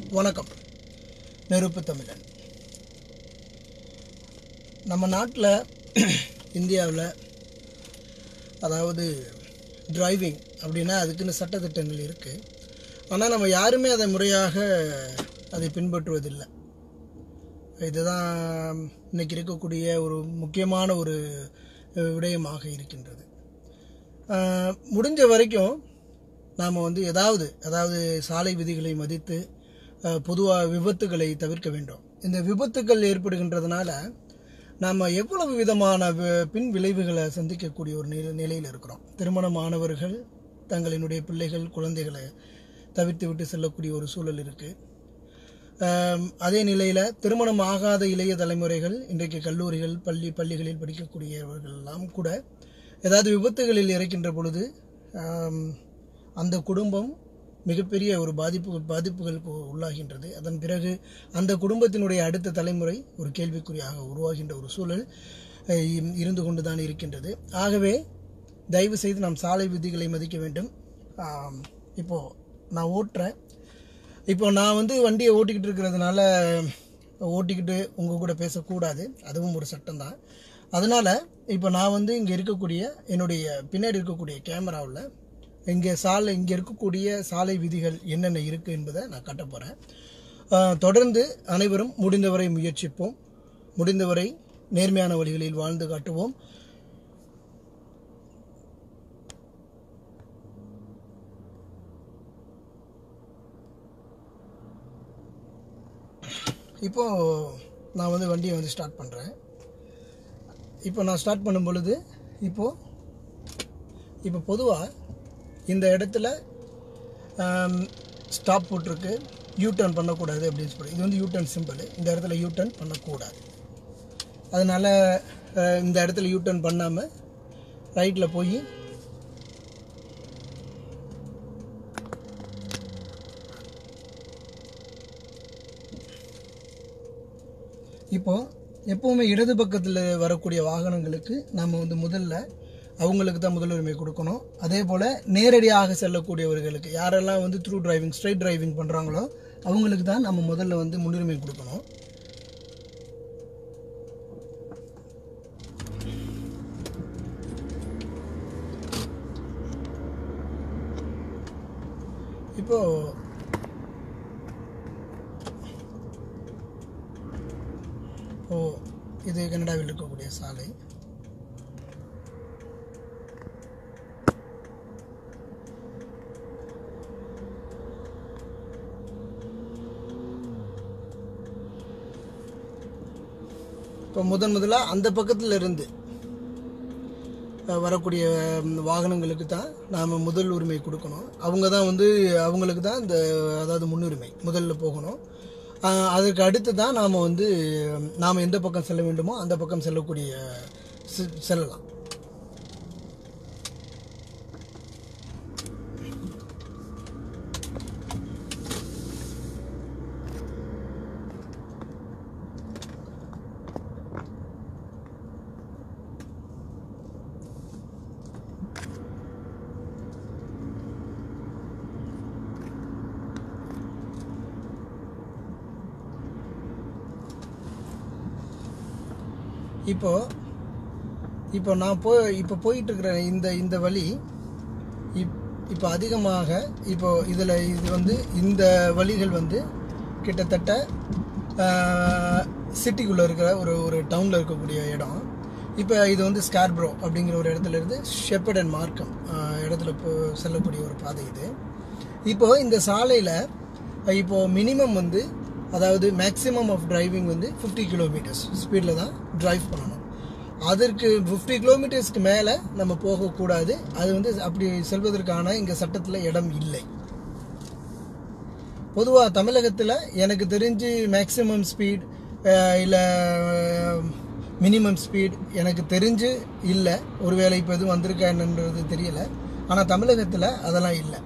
வணக்கம் நெருப்பு தமிழன் நம்ம நாட்டில் இந்தியாவில் அதாவது டிரைவிங் அப்படின்னா அதுக்குன்னு சட்டத்திட்டங்கள் இருக்குது ஆனால் நம்ம யாருமே அதை முறையாக அதை பின்பற்றுவதில்லை இதுதான் இன்னைக்கு இருக்கக்கூடிய ஒரு முக்கியமான ஒரு அஹ், விடயமாக இருக்கின்றது அஹ், முடிஞ்ச வரைக்கும் நாம் வந்து ஏதாவது அதாவது சாலை விதிகளை மதித்து பொதுவாக விபத்துகளை தவிர்க்க வேண்டும் இந்த விபத்துக்கள் ஏற்படுகின்றதுனால நாம் எவ்வளவு விதமான வி- பின் விளைவுகளை சந்திக்கக்கூடிய ஒரு நிலை நிலையில் இருக்கிறோம் திருமணமானவர்கள் தங்களினுடைய பிள்ளைகள் குழந்தைகளை தவிர்த்து விட்டு செல்லக்கூடிய ஒரு சூழல் இருக்குது ஆம், அதே நிலையில் திருமணம் ஆகாத இளைய தலைமுறைகள் இன்றைக்கு கல்லூரிகள் பள்ளி பள்ளிகளில் படிக்கக்கூடியவர்கள் எல்லாம் கூட ஏதாவது விபத்துகளில் இறக்கின்ற பொழுது ஆம், அந்த குடும்பம் மிகப்பெரிய ஒரு பாதிப்பு பாதிப்புகளுக்கு உள்ளாகின்றது அதன் பிறகு அந்த குடும்பத்தினுடைய அடுத்த தலைமுறை ஒரு கேள்விக்குறியாக உருவாகின்ற ஒரு சூழல் அஹ், இ- இருந்து கொண்டு தான் இருக்கின்றது ஆகவே தயவு செய்து நாம் சாலை விதிகளை மதிக்க வேண்டும் ஆம், இப்போ நான் ஓட்டுறேன் இப்போ நான் வந்து வண்டியை ஓட்டிக்கிட்டு இருக்கிறதுனால ஓட்டிக்கிட்டு உங்கள் கூட பேசக்கூடாது அதுவும் ஒரு சட்டம் தான் அதனால் இப்போ நான் வந்து இங்கே இருக்கக்கூடிய என்னுடைய பின்னாடி இருக்கக்கூடிய கேமராவில் இங்கே சாலை இங்கே இருக்கக்கூடிய சாலை விதிகள் என்னென்ன இருக்குது என்பதை நான் காட்ட போகிறேன் தொடர்ந்து அனைவரும் முடிந்தவரை முயற்சிப்போம் முடிந்தவரை நேர்மையான வழிகளில் வாழ்ந்து காட்டுவோம் இப்போ நான் வந்து வண்டியை வந்து ஸ்டார்ட் பண்ணுறேன் இப்போ நான் ஸ்டார்ட் பண்ணும் பொழுது இப்போ இப்போ பொதுவாக இந்த இடத்துல ஸ்டாப் போட்டிருக்கு யூ டர்ன் பண்ணக்கூடாது அப்படின்னு சொல்லி இது வந்து யூ டர்ன் சிம்பிள் இந்த இடத்துல யூ டர்ன் பண்ணக்கூடாது அதனால் இந்த இடத்துல யூ டர்ன் பண்ணாமல் ரைட்டில் போய் இப்போ எப்போவுமே இடது பக்கத்தில் வரக்கூடிய வாகனங்களுக்கு நம்ம வந்து முதல்ல அவங்களுக்கு தான் முதலுரிமை கொடுக்கணும் அதே போல் நேரடியாக செல்லக்கூடியவர்களுக்கு யாரெல்லாம் வந்து த்ரூ டிரைவிங் ஸ்ட்ரைட் டிரைவிங் பண்ணுறாங்களோ அவங்களுக்கு தான் நம்ம முதல்ல வந்து முன்னுரிமை கொடுக்கணும் இப்போ ஓ இது கனடாவில் இருக்கக்கூடிய சாலை இப்போ முதன் முதலாக அந்த பக்கத்தில் இருந்து அஹ், வரக்கூடிய ம், வாகனங்களுக்கு தான் நாம் முதல் உரிமை கொடுக்கணும் அவங்க தான் வந்து அவங்களுக்கு தான் இந்த அதாவது முன்னுரிமை முதல்ல போகணும் அஹ், அதற்கு அடுத்து தான் நாம் வந்து நாம் எந்த பக்கம் செல்ல வேண்டுமோ அந்த பக்கம் செல்லக்கூடிய செ- செல்லலாம் இப்போ இப்போ நான் போ இப்போ போயிட்டு இருக்கிற இந்த இந்த வழி இப் இப்போ அதிகமாக இப்போ இதில் இது வந்து இந்த வழிகள் வந்து கிட்டத்தட்ட சிட்டிக்குள்ளே இருக்கிற ஒரு ஒரு டவுனில் இருக்கக்கூடிய இடம் இப்போ இது வந்து ஸ்கார்ப்ரோ அப்படிங்கிற ஒரு இடத்துல இருந்து ஷெப்பர்ட் அண்ட் மார்க்கம் ஆஹ், இடத்துல போ செல்லக்கூடிய ஒரு பாதை இது இப்போ இந்த சாலையில் இப்போ மினிமம் வந்து அதாவது மேக்ஸிமம் ஆஃப் டிரைவிங் வந்து 50 கிலோமீட்டர்ஸ் ஸ்பீடில் தான் டிரைவ் பண்ணணும் அதற்கு 50 கிலோமீட்டர்ஸ்க்கு மேலே நம்ம போகக்கூடாது அது வந்து அப்படி செல்வதற்கான இங்கே சட்டத்தில் இடம் இல்லை பொதுவாக தமிழகத்தில் எனக்கு தெரிஞ்சு மேக்ஸிமம் ஸ்பீட் இல்லை மினிமம் ஸ்பீட் எனக்கு தெரிஞ்சு இல்லை ஒருவேளை இப்போ எதுவும் வந்திருக்கா என்னன்றது தெரியல ஆனால் தமிழகத்தில் அதெல்லாம் இல்லை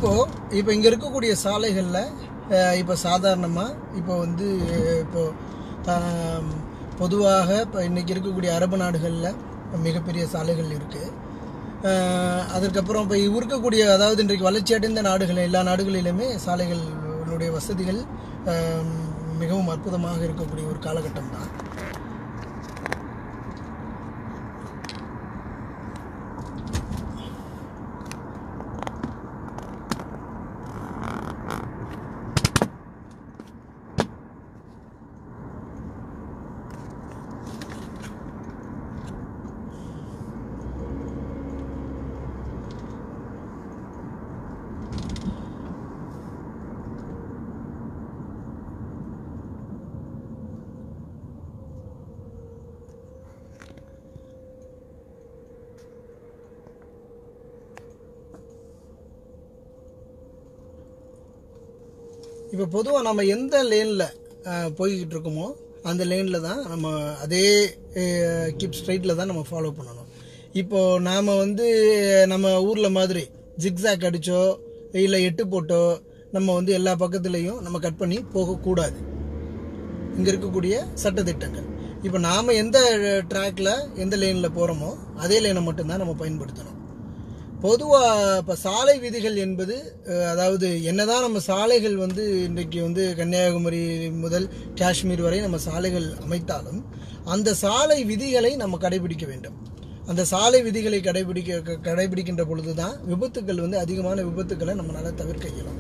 இப்போது இப்போ இங்கே இருக்கக்கூடிய சாலைகளில் இப்போ சாதாரணமாக இப்போ வந்து இப்போ ஆம், பொதுவாக இப்போ இன்றைக்கி இருக்கக்கூடிய அரபு நாடுகளில் மிகப்பெரிய சாலைகள் இருக்குது அதற்கப்புறம் இப்போ இருக்கக்கூடிய அதாவது இன்றைக்கு வளர்ச்சி அடைந்த நாடுகள் எல்லா நாடுகளிலுமே சாலைகளுடைய வசதிகள் ஆம், மிகவும் அற்புதமாக இருக்கக்கூடிய ஒரு காலகட்டம் தான் இப்போ பொதுவாக நம்ம எந்த லேனில் போய்கிட்டு இருக்கோமோ அந்த லேனில் தான் நம்ம அதே கிப் ஸ்ட்ரைட்டில் தான் நம்ம ஃபாலோ பண்ணணும் இப்போ நாம் வந்து நம்ம ஊரில் மாதிரி ஜிக்ஸாக் அடிச்சோ இல்லை எட்டு போட்டோ நம்ம வந்து எல்லா பக்கத்துலேயும் நம்ம கட் பண்ணி போகக்கூடாது இங்கே இருக்கக்கூடிய சட்டத்திட்டங்கள் இப்போ நாம் எந்த ட்ராக்ல எந்த லேனில் போகிறோமோ அதே லேனை மட்டும்தான் நம்ம பயன்படுத்தணும் பொதுவாக இப்போ சாலை விதிகள் என்பது அஹ், அதாவது என்னதான் நம்ம சாலைகள் வந்து இன்றைக்கு வந்து கன்னியாகுமரி முதல் காஷ்மீர் வரை நம்ம சாலைகள் அமைத்தாலும் அந்த சாலை விதிகளை நம்ம கடைபிடிக்க வேண்டும் அந்த சாலை விதிகளை கடைபிடிக்க க- கடைபிடிக்கின்ற பொழுது தான் விபத்துக்கள் வந்து அதிகமான விபத்துக்களை நம்மளால தவிர்க்க இயலும்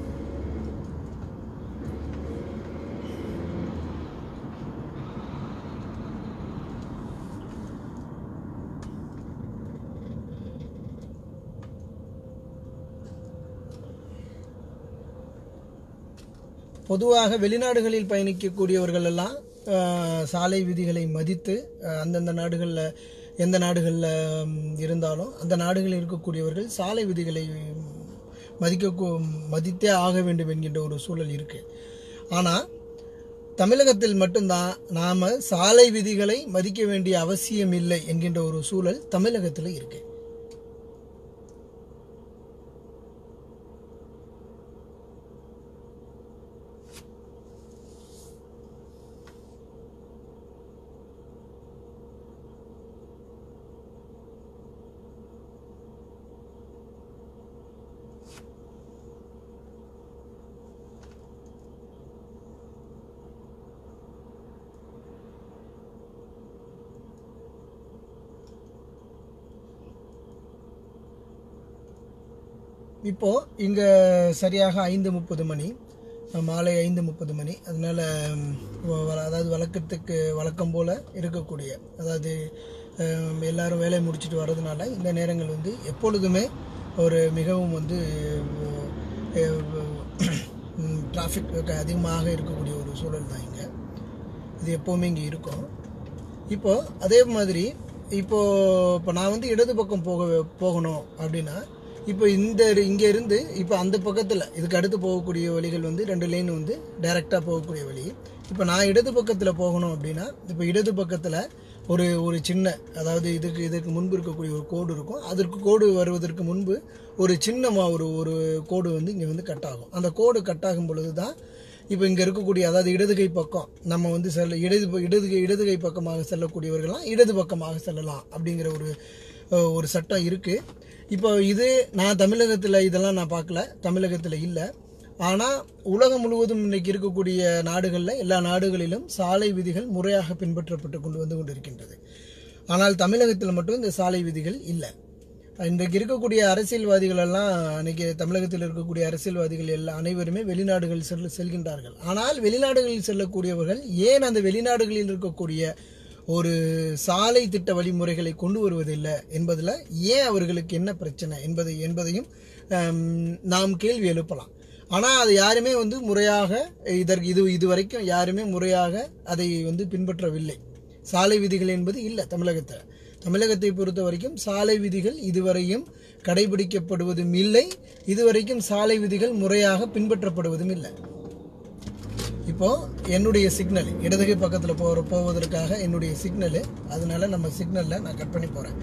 பொதுவாக வெளிநாடுகளில் பயணிக்கக்கூடியவர்கள் எல்லாம் அஹ், சாலை விதிகளை மதித்து அஹ், அந்தந்த நாடுகளில் எந்த நாடுகளில் இருந்தாலும் அந்த நாடுகளில் இருக்கக்கூடியவர்கள் சாலை விதிகளை மதிக்க மதித்தே ஆக வேண்டும் என்கின்ற ஒரு சூழல் இருக்கு ஆனால் தமிழகத்தில் மட்டும்தான் நாம சாலை விதிகளை மதிக்க வேண்டிய அவசியம் இல்லை என்கின்ற ஒரு சூழல் தமிழகத்தில் இருக்கு இப்போ இங்க சரியாக ஐந்து முப்பது மணி அஹ், மாலை ஐந்து முப்பது மணி அதனால ம், வ- வ- அதாவது வழக்கத்துக்கு வழக்கம் போல இருக்கக்கூடிய அதாவது அஹ், எல்லாரும் வேலையை முடிச்சுட்டு வர்றதுனால இந்த நேரங்கள் வந்து எப்பொழுதுமே ஒரு மிகவும் வந்து டிராஃபிக் அதிகமாக இருக்கக்கூடிய ஒரு சூழல் தான் இங்கே இது எப்போவுமே இங்கே இருக்கும் இப்போ அதே மாதிரி இப்போ இப்போ நான் வந்து இடது பக்கம் போக போகணும் அப்படின்னா இப்போ இந்த இங்கே இருந்து இப்போ அந்த பக்கத்தில் இதுக்கு அடுத்து போகக்கூடிய வழிகள் வந்து ரெண்டு லைன் வந்து டைரெக்டாக போகக்கூடிய வழி இப்போ நான் இடது பக்கத்தில் போகணும் அப்படின்னா இப்போ இடது பக்கத்தில் ஒரு ஒரு சின்ன அதாவது இதுக்கு இதுக்கு முன்பு இருக்கக்கூடிய ஒரு கோடு இருக்கும் அதற்கு கோடு வருவதற்கு முன்பு ஒரு சின்னமாக ஒரு ஒரு கோடு வந்து இங்கே வந்து கட் ஆகும் அந்த கோடு கட் ஆகும் பொழுது தான் இப்போ இங்கே இருக்கக்கூடிய அதாவது இடது கை பக்கம் நம்ம வந்து செல்ல இடது ப- இடது கை இடது கை பக்கமாக செல்லக்கூடியவர்கள்லாம் இடது பக்கமாக செல்லலாம் அப்படிங்கிற ஒரு அஹ், ஒரு சட்டம் இருக்குது இப்போ இது நான் தமிழகத்தில் இதெல்லாம் நான் பார்க்கல தமிழகத்தில் இல்லை ஆனால் உலகம் முழுவதும் இன்னைக்கு இருக்கக்கூடிய நாடுகளில் எல்லா நாடுகளிலும் சாலை விதிகள் முறையாக பின்பற்றப்பட்டு கொண்டு வந்து கொண்டிருக்கின்றது ஆனால் தமிழகத்தில் மட்டும் இந்த சாலை விதிகள் இல்லை இன்றைக்கு இருக்கக்கூடிய அரசியல்வாதிகள் எல்லாம் அன்னைக்கு தமிழகத்தில் இருக்கக்கூடிய அரசியல்வாதிகள் எல்லாம் அனைவருமே வெளிநாடுகள் செல் செல்கின்றார்கள் ஆனால் வெளிநாடுகளில் செல்லக்கூடியவர்கள் ஏன் அந்த வெளிநாடுகளில் இருக்கக்கூடிய ஒரு சாலை திட்ட வழிமுறைகளை கொண்டு வருவதில்லை என்பதில் ஏன் அவர்களுக்கு என்ன பிரச்சனை என்பதை என்பதையும் ஆம், நாம் கேள்வி எழுப்பலாம் ஆனால் அது யாருமே வந்து முறையாக இதற்கு இது இதுவரைக்கும் யாருமே முறையாக அதை வந்து பின்பற்றவில்லை சாலை விதிகள் என்பது இல்லை தமிழகத்தில் தமிழகத்தை பொறுத்த வரைக்கும் சாலை விதிகள் இதுவரையும் கடைபிடிக்கப்படுவதும் இல்லை இதுவரைக்கும் சாலை விதிகள் முறையாக பின்பற்றப்படுவதும் இல்லை இப்போ என்னுடைய சிக்னல் இடதுகை பக்கத்தில் போகிற போவதற்காக என்னுடைய சிக்னலு அதனால நம்ம சிக்னலில் நான் கட் பண்ணி போகிறேன்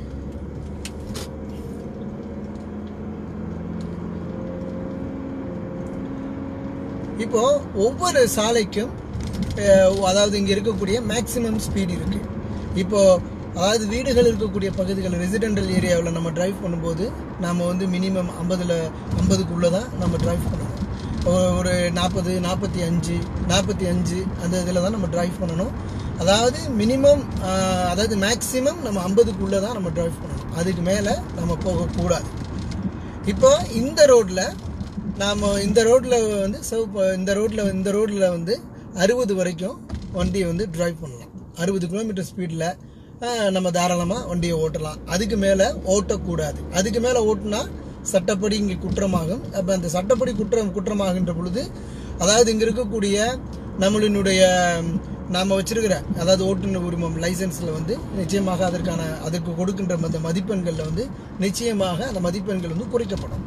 இப்போ ஒவ்வொரு சாலைக்கும் அஹ், அதாவது இங்கே இருக்கக்கூடிய மேக்ஸிமம் ஸ்பீடு இருக்கு இப்போ அதாவது வீடுகள் இருக்கக்கூடிய பகுதிகள் ரெசிடென்டல் ஏரியாவில் நம்ம டிரைவ் பண்ணும்போது நம்ம வந்து மினிமம் ஐம்பதுல ஐம்பதுக்குள்ளே தான் நம்ம டிரைவ் பண்ணணும் ஒரு- ஒரு நாற்பது நாற்பத்தி அஞ்சு நாற்பத்தி அஞ்சு அந்த இதில் தான் நம்ம டிரைவ் பண்ணணும் அதாவது மினிமம் அதாவது மேக்ஸிமம் நம்ம ஐம்பதுக்குள்ளே தான் நம்ம டிரைவ் பண்ணணும் அதுக்கு மேலே நம்ம போகக்கூடாது இப்போ இந்த ரோட்ல நாம இந்த ரோட்ல வந்து சிவப்பு இந்த ரோட்ல இந்த ரோட்ல வந்து அறுபது வரைக்கும் வண்டியை வந்து டிரைவ் பண்ணலாம் அறுபது கிலோமீட்டர் ஸ்பீடில் நம்ம தாராளமாக வண்டியை ஓட்டலாம் அதுக்கு மேலே ஓட்டக்கூடாது அதுக்கு மேலே ஓட்டுனா சட்டப்படி இங்கே குற்றமாகும் அப்போ அந்த சட்டப்படி குற்றம் குற்றமாகின்ற பொழுது அதாவது இங்கே இருக்கக்கூடிய நம்மளினுடைய நாம் வச்சிருக்கிற அதாவது ஓட்டுநர் உரிமம் லைசன்ஸில் வந்து நிச்சயமாக அதற்கான அதற்கு கொடுக்கின்ற அந்த மதிப்பெண்களில் வந்து நிச்சயமாக அந்த மதிப்பெண்கள் வந்து குறைக்கப்படும்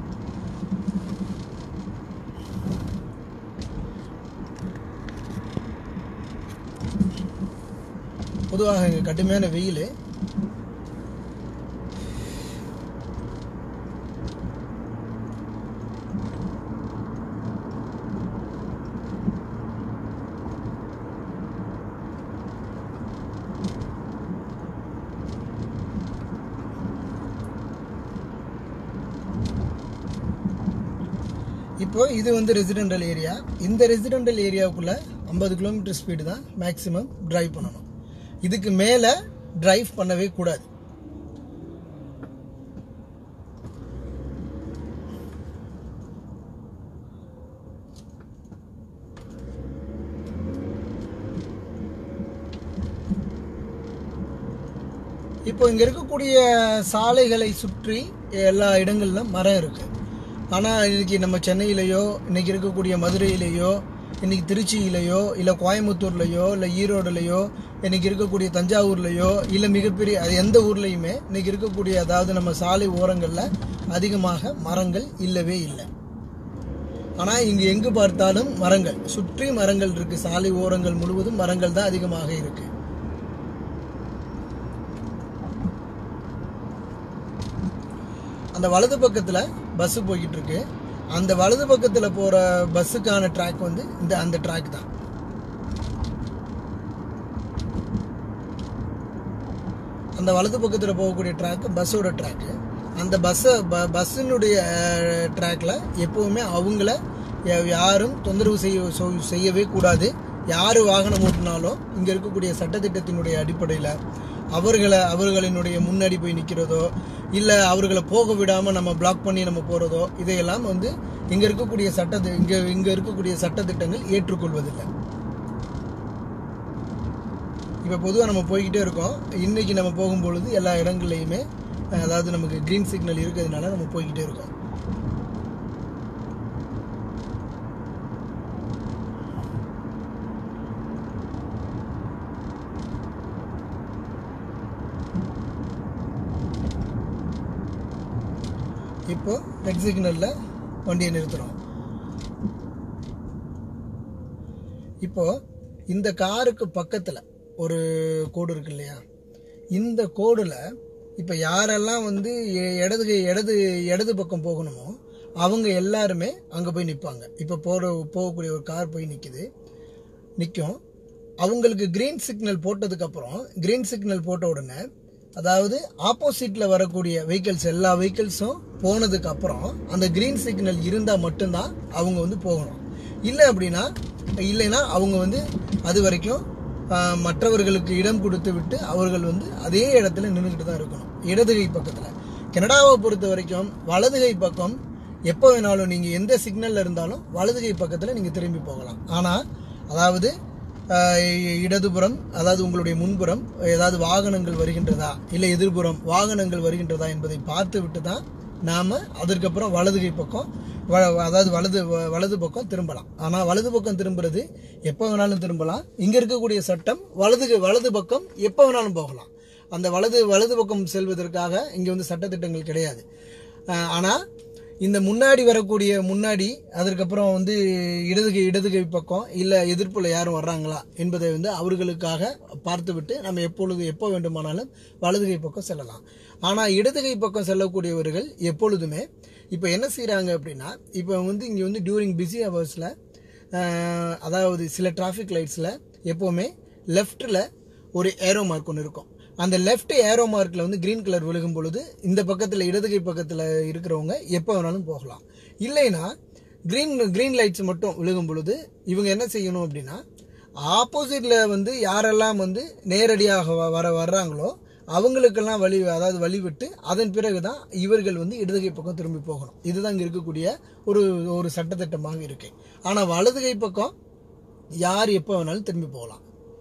பொதுவாக இங்கே கடுமையான வெயில் இப்போ இது வந்து ரெசிடென்டல் ஏரியா இந்த ரெசிடென்டல் ஏரியாவுக்குள்ள ஐம்பது கிலோமீட்டர் ஸ்பீடு தான் மேக்ஸிமம் டிரைவ் பண்ணணும் இதுக்கு மேலே டிரைவ் பண்ணவே கூடாது இப்போ இங்க இருக்கக்கூடிய சாலைகளை சுற்றி எல்லா இடங்கள்ல மரம் இருக்கு ஆனா இன்னைக்கு நம்ம சென்னையிலயோ இன்னைக்கு இருக்கக்கூடிய மதுரையிலேயோ இன்னைக்கு திருச்சியிலையோ இல்ல கோயம்புத்தூர்லயோ இல்ல ஈரோடுலயோ இன்னைக்கு இருக்கக்கூடிய தஞ்சாவூர்லயோ இல்ல மிகப்பெரிய அது எந்த ஊர்லயுமே இன்னைக்கு இருக்கக்கூடிய அதாவது நம்ம சாலை ஓரங்கள்ல அதிகமாக மரங்கள் இல்லவே இல்லை ஆனா இங்கு எங்கு பார்த்தாலும் மரங்கள் சுற்றி மரங்கள் இருக்கு சாலை ஓரங்கள் முழுவதும் மரங்கள் தான் அதிகமாக இருக்கு அந்த வலது பக்கத்துல பஸ் போய்கிட்டு இருக்கு அந்த வலது பக்கத்துல போற பஸ்ஸுக்கான ட்ராக் வந்து இந்த அந்த ட்ராக் தான் அந்த வலது பக்கத்துல போகக்கூடிய ட்ராக் பஸ்ஸோட ட்ராக் அந்த பஸ்ஸை பஸ்ஸினுடைய ட்ராக்ல எப்பவுமே அவங்கள யா- யாரும் தொந்தரவு செய்ய சொ- செய்யவே கூடாது யார் வாகனம் ஓட்டினாலும் இங்க இருக்கக்கூடிய சட்டத்திட்டத்தினுடைய அடிப்படையில் அவர்களை அவர்களினுடைய முன்னாடி போய் நிற்கிறதோ இல்லை அவர்களை போக விடாமல் நம்ம பிளாக் பண்ணி நம்ம போகிறதோ இதையெல்லாம் வந்து இங்கே இருக்கக்கூடிய சட்ட இங்கே இங்கே இருக்கக்கூடிய சட்டத்திட்டங்கள் ஏற்றுக்கொள்வதில்லை இப்போ பொதுவாக நம்ம போய்கிட்டே இருக்கோம் இன்னைக்கு நம்ம போகும்பொழுது எல்லா இடங்கள்லையுமே அஹ், அதாவது நமக்கு க்ரீன் சிக்னல் இருக்கிறதுனால நம்ம போய்கிட்டே இருக்கோம் இப்போ ரெட் சிக்னல்ல வண்டியை நிறுத்துறோம் இப்போ இந்த காருக்கு பக்கத்துல ஒரு கோடு இருக்கு இல்லையா இந்த கோடுல இப்போ யாரெல்லாம் வந்து எ- இடது கை- இடது இடது பக்கம் போகணுமோ அவங்க எல்லாருமே அங்க போய் நிற்பாங்க இப்போ போற போகக்கூடிய ஒரு கார் போய் நிக்குது நிற்கும் அவங்களுக்கு கிரீன் சிக்னல் போட்டதுக்கு அப்புறம் கிரீன் சிக்னல் போட்ட உடனே அதாவது ஆப்போசிட்ல வரக்கூடிய வெஹிக்கிள்ஸ் எல்லா வெஹிக்கிள்ஸும் போனதுக்கு அப்புறம் அந்த கிரீன் சிக்னல் இருந்தா மட்டும்தான் அவங்க வந்து போகணும் இல்லை அப்படின்னா இல்லைன்னா அவங்க வந்து அது வரைக்கும் ஆஹ், மற்றவர்களுக்கு இடம் கொடுத்து விட்டு அவர்கள் வந்து அதே இடத்துல நின்றுக்கிட்டு தான் இருக்கணும் இடது கை பக்கத்துல கனடாவை பொறுத்த வரைக்கும் வலது கை பக்கம் எப்போ வேணாலும் நீங்க எந்த சிக்னல்ல இருந்தாலும் வலது கை பக்கத்துல நீங்க திரும்பி போகலாம் ஆனா அதாவது ஆஹ், இடதுபுறம் அதாவது உங்களுடைய முன்புறம் ஏதாவது வாகனங்கள் வருகின்றதா இல்லை எதிர்புறம் வாகனங்கள் வருகின்றதா என்பதை பார்த்து விட்டு தான் நாம அதற்கப்புறம் வலது கை பக்கம் வ- அதாவது வலது வ- வலது பக்கம் திரும்பலாம் ஆனா வலது பக்கம் திரும்புறது எப்போ வேணாலும் திரும்பலாம் இங்க இருக்கக்கூடிய சட்டம் வலது கை- வலது பக்கம் எப்போ வேணாலும் போகலாம் அந்த வலது வலது பக்கம் செல்வதற்காக இங்க வந்து சட்டத்திட்டங்கள் கிடையாது ஆஹ் ஆனா இந்த முன்னாடி வரக்கூடிய முன்னாடி அதற்கப்புறம் வந்து இடதுகை இடதுகை பக்கம் இல்ல எதிர்ப்புல யாரும் வர்றாங்களா என்பதை வந்து அவர்களுக்காக பார்த்துவிட்டு நம்ம எப்பொழுது எப்போ வேண்டுமானாலும் வலதுகை பக்கம் செல்லலாம் ஆனா இடதுகை பக்கம் செல்லக்கூடியவர்கள் எப்பொழுதுமே இப்போ என்ன செய்றாங்க அப்படின்னா இப்போ வந்து இங்க வந்து டியூரிங் பிஸி ஹவர்ஸ்ல அஹ், அதாவது சில டிராஃபிக் லைட்ஸில் எப்போவுமே லெஃப்ட்டில் ஒரு ஏரோ மார்க் ஒன்று இருக்கும் அந்த லெஃப்ட் ஏரோ மார்க்கில் வந்து க்ரீன் கலர் விழுகும் பொழுது இந்த பக்கத்தில் இடதுகை பக்கத்தில் இருக்கிறவங்க எப்போ வேணாலும் போகலாம் இல்லைன்னா க்ரீன் க்ரீன் லைட்ஸ் மட்டும் விழுகும் பொழுது இவங்க என்ன செய்யணும் அப்படின்னா ஆப்போசிட்டில் வந்து யாரெல்லாம் வந்து நேரடியாக வ- வர வர்றாங்களோ அவங்களுக்கெல்லாம் வழி அதாவது வழி விட்டு அதன் பிறகு தான் இவர்கள் வந்து இடதுகை பக்கம் திரும்பி போகணும் இதுதான் இங்கே இருக்கக்கூடிய ஒரு ஒரு சட்டத்திட்டமாக இருக்கு ஆனால் வலதுகை பக்கம் யார் எப்போ வேணாலும் திரும்பி போகலாம்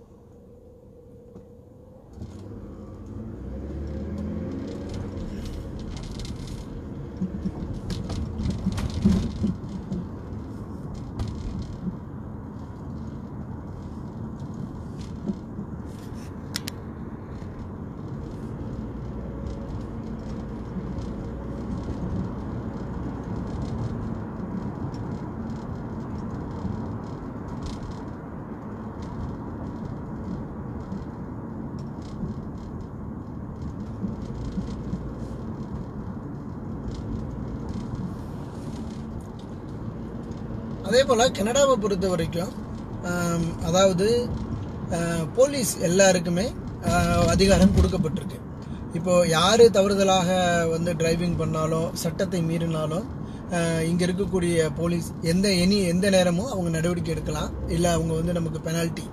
அதே போல் கனடாவை பொறுத்த வரைக்கும் ஆம், அதாவது ஆஹ், போலீஸ் எல்லாருக்குமே ஆஹ், அதிகாரம் கொடுக்கப்பட்டிருக்கு இப்போ யார் தவறுதலாக வந்து டிரைவிங் பண்ணாலும் சட்டத்தை மீறினாலும் இங்கே இருக்கக்கூடிய போலீஸ் எந்த எனி எந்த நேரமும் அவங்க நடவடிக்கை எடுக்கலாம் இல்லை அவங்க வந்து நமக்கு பெனால்ட்டி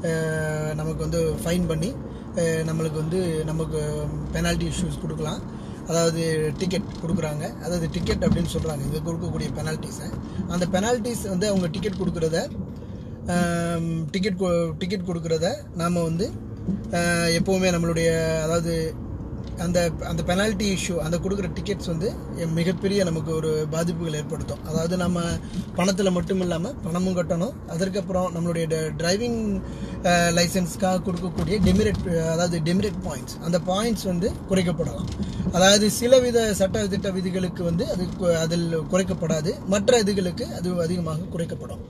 நமக்கு வந்து ஃபைன் பண்ணி ஆஹ், நம்மளுக்கு வந்து நமக்கு பெனால்ட்டி இஷ்யூஸ் கொடுக்கலாம் அதாவது டிக்கெட் கொடுக்குறாங்க அதாவது டிக்கெட் அப்படின்னு சொல்கிறாங்க இங்கே கொடுக்கக்கூடிய பெனால்ட்டிஸை அந்த பெனால்ட்டிஸ் வந்து அவங்க டிக்கெட் கொடுக்குறத டிக்கெட் டிக்கெட் கொடுக்குறத நாம் வந்து ஆஹ், எப்போவுமே நம்மளுடைய அதாவது அந்த அந்த பெனால்ட்டி இஷ்யூ அந்த கொடுக்குற டிக்கெட்ஸ் வந்து மிகப்பெரிய நமக்கு ஒரு பாதிப்புகள் ஏற்படுத்தும் அதாவது நம்ம பணத்தில் மட்டும் இல்லாமல் பணமும் கட்டணும் அதற்கப்புறம் நம்மளுடைய டிரைவிங் லைசன்ஸ்க்காக கொடுக்கக்கூடிய டெமிரேட் அதாவது டெமிரேட் பாயிண்ட்ஸ் அந்த பாயிண்ட்ஸ் வந்து குறைக்கப்படலாம் அதாவது சில வித சட்ட திட்ட விதிகளுக்கு வந்து அது கு- அதில் குறைக்கப்படாது மற்ற இதுகளுக்கு அது அதிகமாக குறைக்கப்படும்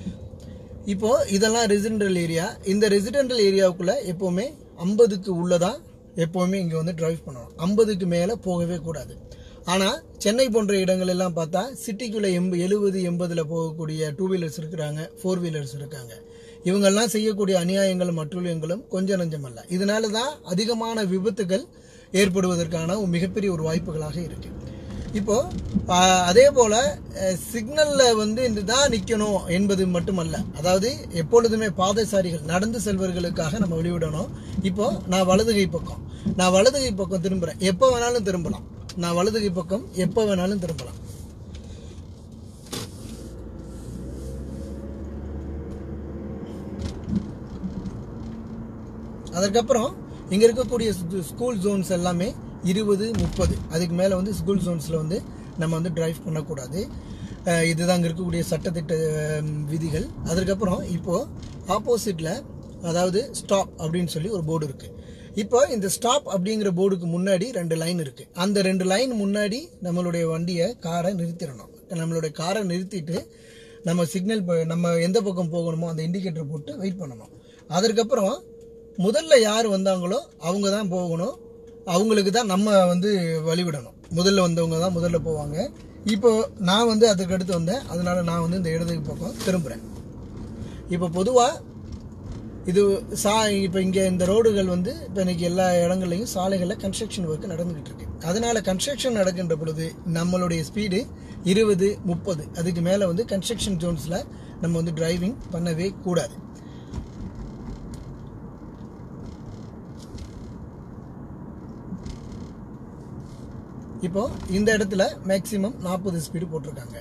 இப்போ இதெல்லாம் ரெசிடென்டல் ஏரியா இந்த ரெசிடென்டல் ஏரியாவுக்குள்ள எப்போவுமே ஐம்பதுக்கு உள்ளதா எப்போவுமே இங்கே வந்து டிரைவ் பண்ணணும் ஐம்பதுக்கு மேலே போகவே கூடாது ஆனால் சென்னை போன்ற இடங்கள் எல்லாம் பார்த்தா சிட்டிக்குள்ளே எம்ப எழுபது எண்பதில் போகக்கூடிய டூ வீலர்ஸ் இருக்கிறாங்க ஃபோர் வீலர்ஸ் இருக்காங்க இவங்கெல்லாம் செய்யக்கூடிய அநியாயங்களும் அட்டுழியங்களும் கொஞ்சம் நஞ்சம் அல்ல இதனால தான் அதிகமான விபத்துகள் ஏற்படுவதற்கான ஒரு மிகப்பெரிய ஒரு வாய்ப்புகளாக இருக்கு இப்போ ஆஹ், அதே போல சிக்னல்ல வந்து இந்த தான் நிக்கணும் என்பது மட்டுமல்ல அதாவது எப்பொழுதுமே பாதசாரிகள் நடந்து செல்வர்களுக்காக நம்ம வெளிவிடணும் இப்போ நான் வலதுகை பக்கம் நான் வலதுகை பக்கம் திரும்புறேன் எப்போ வேணாலும் திரும்பலாம் நான் வலதுகை பக்கம் எப்போ வேணாலும் திரும்பலாம் அதற்கப்புறம் இங்க இருக்கக்கூடிய ஸ்கூ- ஸ்கூல் ஜோன்ஸ் எல்லாமே இருபது முப்பது அதுக்கு மேல வந்து ஸ்கூல் ஜோன்ஸ்ல வந்து நம்ம வந்து டிரைவ் பண்ணக்கூடாது அஹ் இதுதான் இங்க இருக்கக்கூடிய சட்டத்திட்ட ஹம், விதிகள் அதற்கப்புறம் இப்போ ஆப்போசிட்ல அதாவது ஸ்டாப் அப்படின்னு சொல்லி ஒரு போர்டு இருக்கு இப்போ இந்த ஸ்டாப் அப்படிங்கிற போர்டுக்கு முன்னாடி ரெண்டு லைன் இருக்கு அந்த ரெண்டு லைன் முன்னாடி நம்மளுடைய வண்டியை காரை நிறுத்திடணும் நம்மளுடைய காரை நிறுத்திட்டு நம்ம சிக்னல் நம்ம எந்த பக்கம் போகணுமோ அந்த இண்டிகேட்டர் போட்டு வெயிட் பண்ணணும் அதற்கப்புறம் முதல்ல யார் வந்தாங்களோ அவங்க தான் போகணும் அவங்களுக்கு தான் நம்ம வந்து வழிவிடணும் முதல்ல வந்தவங்க தான் முதல்ல போவாங்க இப்போ நான் வந்து அதுக்கு அடுத்து வந்தேன் அதனால நான் வந்து இந்த இடதுக்கு பக்கம் திரும்புகிறேன் இப்போ பொதுவாக இது சா இப்போ இங்கே இந்த ரோடுகள் வந்து இப்போ இன்னைக்கு எல்லா இடங்கள்லையும் சாலைகளில் கன்ஸ்ட்ரக்ஷன் ஒர்க் நடந்துகிட்டு இருக்கு அதனால கன்ஸ்ட்ரக்ஷன் நடக்கின்ற பொழுது நம்மளுடைய ஸ்பீடு இருபது முப்பது அதுக்கு மேலே வந்து கன்ஸ்ட்ரக்ஷன் ஜோன்ஸில் நம்ம வந்து டிரைவிங் பண்ணவே கூடாது இப்போ இந்த இடத்துல மேக்ஸிமம் நாற்பது ஸ்பீடு போட்டிருக்காங்க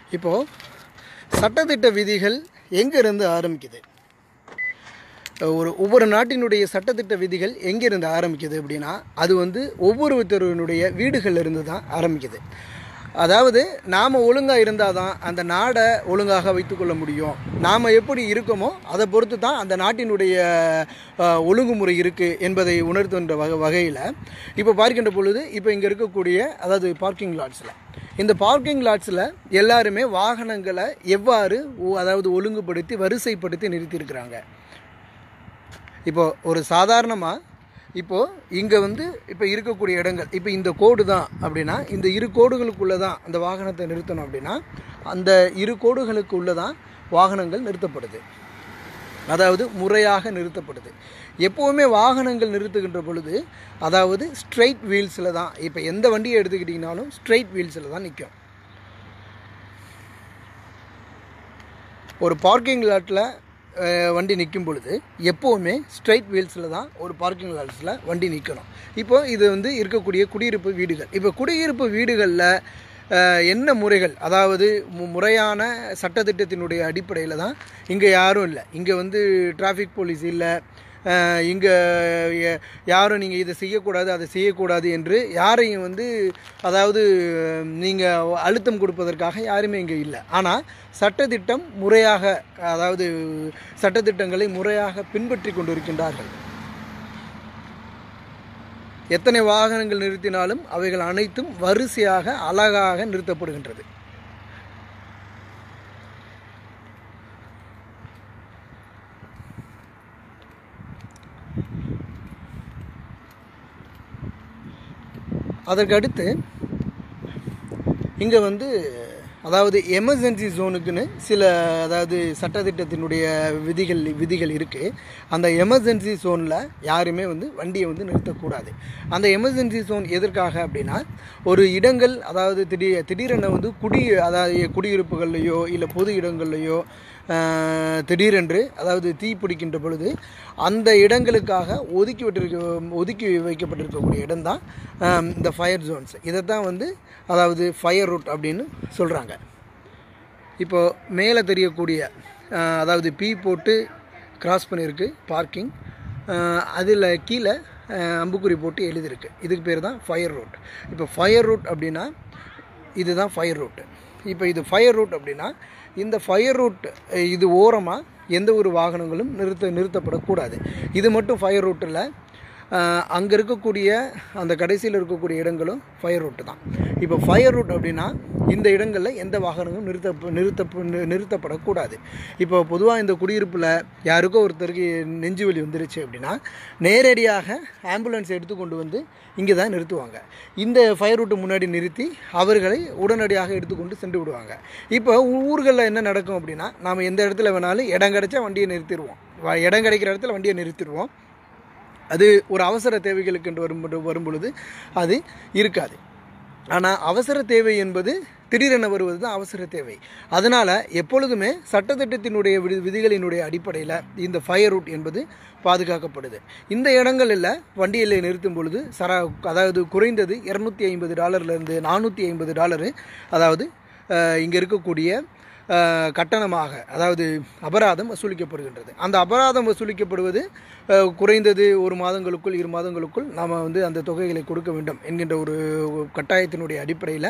இப்போது சட்டத்திட்ட விதிகள் எங்கேருந்து ஆரம்பிக்குது ஒரு ஒவ்வொரு நாட்டினுடைய சட்டத்திட்ட விதிகள் எங்கேருந்து ஆரம்பிக்குது அப்படின்னா அது வந்து ஒவ்வொருத்தருடைய வீடுகள்ல இருந்து தான் ஆரம்பிக்குது அதாவது நாம் ஒழுங்காக இருந்தால் தான் அந்த நாடை ஒழுங்காக வைத்துக்கொள்ள முடியும் நாம் எப்படி இருக்கோமோ அதை பொறுத்து தான் அந்த நாட்டினுடைய அஹ், ஒழுங்குமுறை இருக்குது என்பதை உணர்த்துகின்ற வகை வகையில் இப்போ பார்க்கின்ற பொழுது இப்போ இங்கே இருக்கக்கூடிய அதாவது பார்க்கிங் லாட்ஸில் இந்த பார்க்கிங் லாட்ஸில் எல்லாருமே வாகனங்களை எவ்வாறு ஒ- அதாவது ஒழுங்குபடுத்தி வரிசைப்படுத்தி நிறுத்தியிருக்கிறாங்க இப்போ ஒரு சாதாரணமாக இப்போது இங்கே வந்து இப்போ இருக்கக்கூடிய இடங்கள் இப்போ இந்த கோடு தான் அப்படின்னா இந்த இரு கோடுகளுக்குள்ளே தான் அந்த வாகனத்தை நிறுத்தணும் அப்படின்னா அந்த இரு கோடுகளுக்குள்ளே தான் வாகனங்கள் நிறுத்தப்படுது அதாவது முறையாக நிறுத்தப்படுது எப்போவுமே வாகனங்கள் நிறுத்துகின்ற பொழுது அதாவது ஸ்ட்ரைட் வீல்ஸில் தான் இப்போ எந்த வண்டியை எடுத்துக்கிட்டிங்கனாலும் ஸ்ட்ரைட் வீல்ஸில் தான் நிற்கும் ஒரு பார்க்கிங் லாட்டில் வண்டி நிற்கும் பொழுது எப்போவுமே ஸ்ட்ரைட் வீல்ஸில் தான் ஒரு பார்க்கிங் லாட்ஸில் வண்டி நிற்கணும் இப்போ இது வந்து இருக்கக்கூடிய குடியிருப்பு வீடுகள் இப்போ குடியிருப்பு வீடுகளில் என்ன முறைகள் அதாவது மு- முறையான சட்டத்திட்டத்தினுடைய அடிப்படையில் தான் இங்கே யாரும் இல்லை இங்கே வந்து டிராஃபிக் போலீஸ் இல்லை இங்கே யாரும் நீங்கள் இதை செய்யக்கூடாது அதை செய்யக்கூடாது என்று யாரையும் வந்து அதாவது நீங்கள் அழுத்தம் கொடுப்பதற்காக யாருமே இங்கே இல்லை ஆனால் சட்டத்திட்டம் முறையாக அதாவது சட்டத்திட்டங்களை முறையாக பின்பற்றி கொண்டிருக்கின்றார்கள் எத்தனை வாகனங்கள் நிறுத்தினாலும் அவைகள் அனைத்தும் வரிசையாக அழகாக நிறுத்தப்படுகின்றது அதற்கு அடுத்து இங்கே வந்து அதாவது எமர்ஜென்சி ஜோனுக்குன்னு சில அதாவது சட்டத்திட்டத்தினுடைய விதிகள் விதிகள் இருக்குது அந்த எமர்ஜென்சி ஜோனில் யாருமே வந்து வண்டியை வந்து நிறுத்தக்கூடாது அந்த எமர்ஜென்சி ஜோன் எதற்காக அப்படின்னா ஒரு இடங்கள் அதாவது திடீர் திடீரென வந்து குடி அதாவது குடியிருப்புகள்லையோ இல்லை பொது இடங்கள்லையோ ஆஹ், திடீரென்று அதாவது தீ பிடிக்கின்ற பொழுது அந்த இடங்களுக்காக ஒதுக்கி விட்டிருக்க ஒதுக்கி வைக்கப்பட்டிருக்கக்கூடிய இடம்தான் ஆம், இந்த ஃபயர் ஜோன்ஸ் இதை தான் வந்து அதாவது ஃபயர் ரூட் அப்படின்னு சொல்கிறாங்க இப்போ மேலே தெரியக்கூடிய ஆஹ், அதாவது பி போட்டு கிராஸ் பண்ணியிருக்கு பார்க்கிங் அதில் கீழே ஆஹ், அம்புக்குறி போட்டு எழுதியிருக்கு இதுக்கு பேர் தான் ஃபயர் ரூட் இப்போ ஃபயர் ரூட் அப்படின்னா இதுதான் ஃபயர் ரூட் இப்போ இது ஃபயர் ரூட் அப்படின்னா இந்த ஃபயர் ரூட் இது ஓரமாக எந்த ஒரு வாகனங்களும் நிறுத்த நிறுத்தப்படக்கூடாது இது மட்டும் ஃபயர் ரூட்டில் அங்கே இருக்கக்கூடிய அந்த கடைசியில் இருக்கக்கூடிய இடங்களும் ஃபயர் ரூட்டு தான் இப்போ ஃபயர் ரூட் அப்படின்னா இந்த இடங்களில் எந்த வாகனங்களும் நிறுத்த நிறுத்த நிறுத்தப்படக்கூடாது இப்போ பொதுவாக இந்த குடியிருப்பில் யாருக்கோ ஒருத்தருக்கு நெஞ்சு வலி வந்துருச்சு அப்படின்னா நேரடியாக ஆம்புலன்ஸ் எடுத்து கொண்டு வந்து இங்கே தான் நிறுத்துவாங்க இந்த ஃபயர் ரூட்டு முன்னாடி நிறுத்தி அவர்களை உடனடியாக எடுத்துக்கொண்டு சென்று விடுவாங்க இப்போ ஊர்களில் என்ன நடக்கும் அப்படின்னா நாம் எந்த இடத்துல வேணாலும் இடம் கிடைச்சா வண்டியை நிறுத்திடுவோம் வ- இடம் கிடைக்கிற இடத்துல வண்டியை நிறுத்திடுவோம் அது ஒரு அவசர தேவைகளுக்கு என்று வரும் வரும் பொழுது அது இருக்காது ஆனால் அவசர தேவை என்பது திடீரென வருவது தான் அவசர தேவை அதனால் எப்பொழுதுமே சட்டத்திட்டத்தினுடைய விதி விதிகளினுடைய அடிப்படையில் இந்த ஃபயர் ரூட் என்பது பாதுகாக்கப்படுது இந்த இடங்களில் வண்டியில் நிறுத்தும் பொழுது சரா அதாவது குறைந்தது இரநூத்தி ஐம்பது டாலர்லேருந்து நானூற்றி ஐம்பது டாலரு அதாவது இங்கே இருக்கக்கூடிய அஹ், கட்டணமாக அதாவது அபராதம் வசூலிக்கப்படுகின்றது அந்த அபராதம் வசூலிக்கப்படுவது அஹ், குறைந்தது ஒரு மாதங்களுக்குள் இரு மாதங்களுக்குள் நாம் வந்து அந்த தொகைகளை கொடுக்க வேண்டும் என்கின்ற ஒரு கட்டாயத்தினுடைய அடிப்படையில்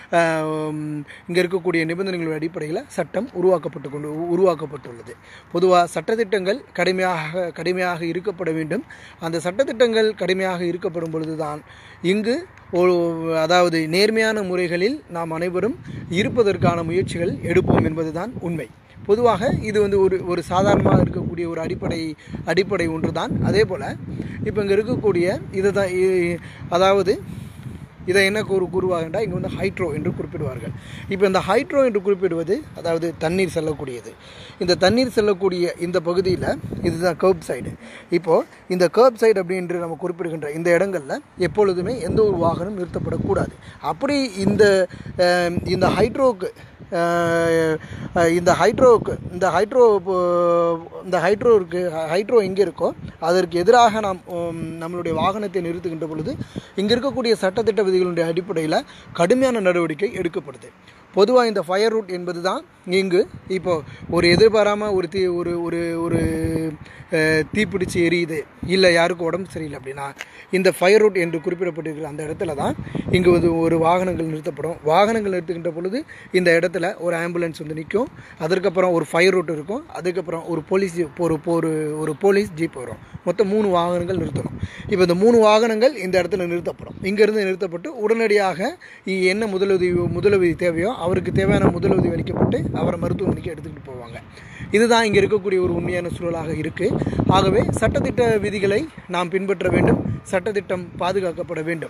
இங்கே இருக்கக்கூடிய நிபந்தனைகளுடைய அடிப்படையில் சட்டம் உருவாக்கப்பட்டு கொண்டு உருவாக்கப்பட்டுள்ளது பொதுவாக சட்டத்திட்டங்கள் கடுமையாக கடுமையாக இருக்கப்பட வேண்டும் அந்த சட்டத்திட்டங்கள் கடுமையாக இருக்கப்படும் பொழுதுதான் இங்கு ஒரு அதாவது நேர்மையான முறைகளில் நாம் அனைவரும் இருப்பதற்கான முயற்சிகள் எடுப்போம் என்பதுதான் உண்மை பொதுவாக இது வந்து ஒரு ஒரு சாதாரணமாக இருக்கக்கூடிய ஒரு அடிப்படை அடிப்படை ஒன்று தான் அதே போல் இப்போ இங்கே இருக்கக்கூடிய இதை தான் இ- அதாவது இதை என்ன கூறு கூறுவாங்கன்னா இங்கே வந்து ஹைட்ரோ என்று குறிப்பிடுவார்கள் இப்போ இந்த ஹைட்ரோ என்று குறிப்பிடுவது அதாவது தண்ணீர் செல்லக்கூடியது இந்த தண்ணீர் செல்லக்கூடிய இந்த பகுதியில் இதுதான் கர்ப் சைடு இப்போது இந்த கர்ப் சைடு அப்படின்று நம்ம குறிப்பிடுகின்ற இந்த இடங்களில் எப்பொழுதுமே எந்த ஒரு வாகனம் நிறுத்தப்படக்கூடாது அப்படி இந்த அஹ், இந்த ஹைட்ரோக்கு அஹ், அஹ், இந்த ஹைட்ரோக்கு இந்த ஹைட்ரோ இந்த ஹைட்ரோ இருக்கு ஹைட்ரோ எங்கே இருக்கோ அதற்கு எதிராக நாம் உம், நம்மளுடைய வாகனத்தை நிறுத்துகின்ற பொழுது இங்கே இருக்கக்கூடிய சட்டத்திட்ட விதிகளுடைய அடிப்படையில் கடுமையான நடவடிக்கை எடுக்கப்படுது பொதுவாக இந்த ஃபயர் ரூட் என்பது தான் இங்கு இப்போ ஒரு எதிர்பாராமல் ஒரு தீ ஒரு ஒரு ஒரு அஹ், தீப்பிடிச்சு எரியுது இல்லை யாருக்கும் உடம்பு சரியில்லை அப்படின்னா இந்த ஃபயர் ரூட் என்று குறிப்பிடப்பட்டிருக்கிற அந்த இடத்துல தான் இங்கு வந்து ஒரு வாகனங்கள் நிறுத்தப்படும் வாகனங்கள் நிறுத்துகின்ற பொழுது இந்த இடத்துல ஒரு ஆம்புலன்ஸ் வந்து நிற்கும் அதற்கப்புறம் ஒரு ஃபயர் ரூட் இருக்கும் அதுக்கப்புறம் ஒரு போலீஸ் ஜீப் ஒரு ஒரு ஒரு போலீஸ் ஜீப் வரும் மொத்தம் மூணு வாகனங்கள் நிறுத்தணும் இப்போ இந்த மூணு வாகனங்கள் இந்த இடத்துல நிறுத்தப்படும் இங்கேருந்து நிறுத்தப்பட்டு உடனடியாக இ- என்ன முதலுதவி முதலுதவி தேவையோ அவருக்கு தேவையான முதலுதவி அளிக்கப்பட்டு அவரை மருத்துவமனைக்கு எடுத்துக்கிட்டு போவாங்க இதுதான் இங்கே இருக்கக்கூடிய ஒரு உண்மையான சூழலாக இருக்குது ஆகவே சட்டத்திட்ட விதிகளை நாம் பின்பற்ற வேண்டும் சட்டத்திட்டம் பாதுகாக்கப்பட வேண்டும்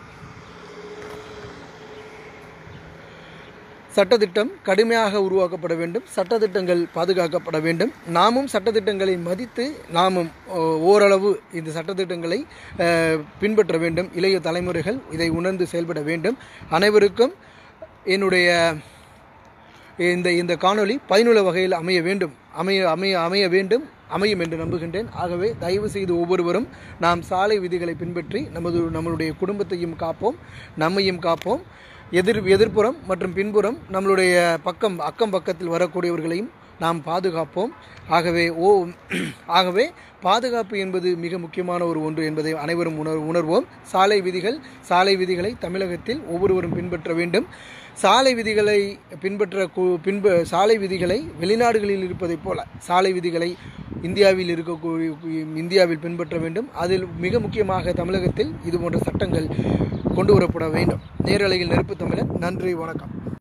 சட்டத்திட்டம் கடுமையாக உருவாக்கப்பட வேண்டும் சட்டத்திட்டங்கள் பாதுகாக்கப்பட வேண்டும் நாமும் சட்டத்திட்டங்களை மதித்து நாமும் ஓ, ஓரளவு இந்த சட்டத்திட்டங்களை அஹ், பின்பற்ற வேண்டும் இளைய தலைமுறைகள் இதை உணர்ந்து செயல்பட வேண்டும் அனைவருக்கும் என்னுடைய இந்த இந்த காணொளி பயனுள்ள வகையில் அமைய வேண்டும் அமைய அமைய அமைய வேண்டும் அமையும் என்று நம்புகின்றேன் ஆகவே தயவு செய்து ஒவ்வொருவரும் நாம் சாலை விதிகளை பின்பற்றி நமது நம்மளுடைய குடும்பத்தையும் காப்போம் நம்மையும் காப்போம் எதிர் எதிர்ப்புறம் மற்றும் பின்புறம் நம்மளுடைய பக்கம் அக்கம் பக்கத்தில் வரக்கூடியவர்களையும் நாம் பாதுகாப்போம் ஆகவே ஓ ஆகவே பாதுகாப்பு என்பது மிக முக்கியமான ஒரு ஒன்று என்பதை அனைவரும் உணர் உணர்வோம் சாலை விதிகள் சாலை விதிகளை தமிழகத்தில் ஒவ்வொருவரும் பின்பற்ற வேண்டும் சாலை விதிகளை பின்பற்ற கு- பின்ப சாலை விதிகளை வெளிநாடுகளில் இருப்பதைப் போல சாலை விதிகளை இந்தியாவில் இருக்கக்கூடிய இந்தியாவில் பின்பற்ற வேண்டும் அதில் மிக முக்கியமாக தமிழகத்தில் இது போன்ற சட்டங்கள் கொண்டு வரப்பட வேண்டும் நேரலையில் நெருப்பு தமிழன் நன்றி வணக்கம்